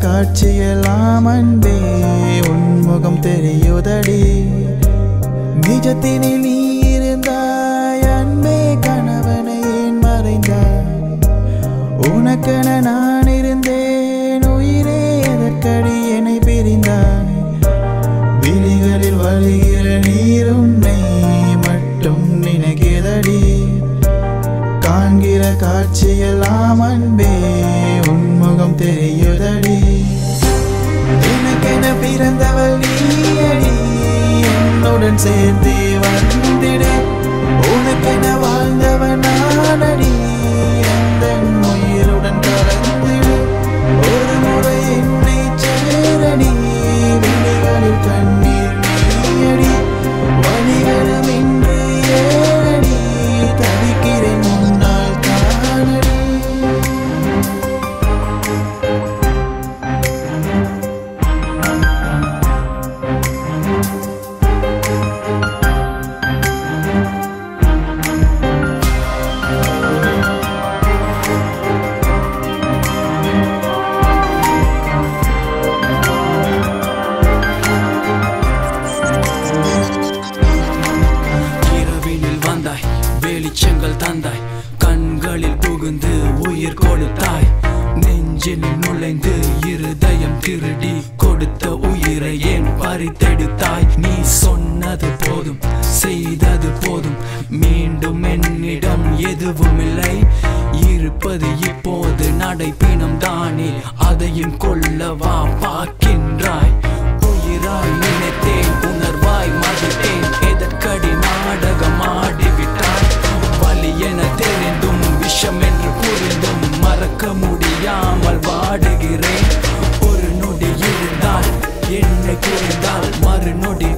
காட்சியெல்லாம் அன்பே உன்முகம் தெரியுதடி நிஜத்தினில் நீ இருந்தாய் அன்பே கணவனை ஏன் மறைந்தாய் உனக்கென நான் இருந்தேன் உயிரே எதற்கடி என்னை பிரிந்தாய் விழிகளில் வழிகிற நீரும் நெய் மட்டும் நினைக்கிறதடி காண்கிற காட்சியெல்லாம் அன்பே உன்முகம் தெரியுதடி எனக்கென பிறந்தவள் நீயடி என்னுடன் சேர்ந்து வந்திடு உனக்கென வாழ்ந்தவன் நானடி எந்தன் உயிருடன் கலந்திடு ஒரு முறை என்னை சேரடி விழிகளில் கண்ணீர் நீயடி வழிகளும் இன்று ஏறடி தவிக்கிறேன் முன்னால் காணடி இரவினில் வந்தாய் வெளிச்சங்கள் தந்தாய் கண்களில் புகுந்து உயிர் கொடுத்தாய் நெஞ்சில் நுழைந்து இருதயம் திருடி கொடுத்த உயிரை ஏன் பறித்தெடுத்தாய் நீ சொன்னது போதும் செய்தது போதும் மீண்டும் என்னிடம் எதுவும் இல்லை இருப்பது இப்போது நடைப்பினம் தானே அதையும் கொல்லவா பார்க்கின்றாய் உயிராய் நினைத்தேன் உணர்வாய் மதித்தேன் எதற்கடி நாடகம் ஆடிவிட்டாய் வலி என தெரிந்தும் விஷம் என்று புரிந்தும் மறக்க முடியாமல் வாடுகிறேன் ஒரு நொடி இருந்தால் என்னை புரிந்தால் மறுநொடி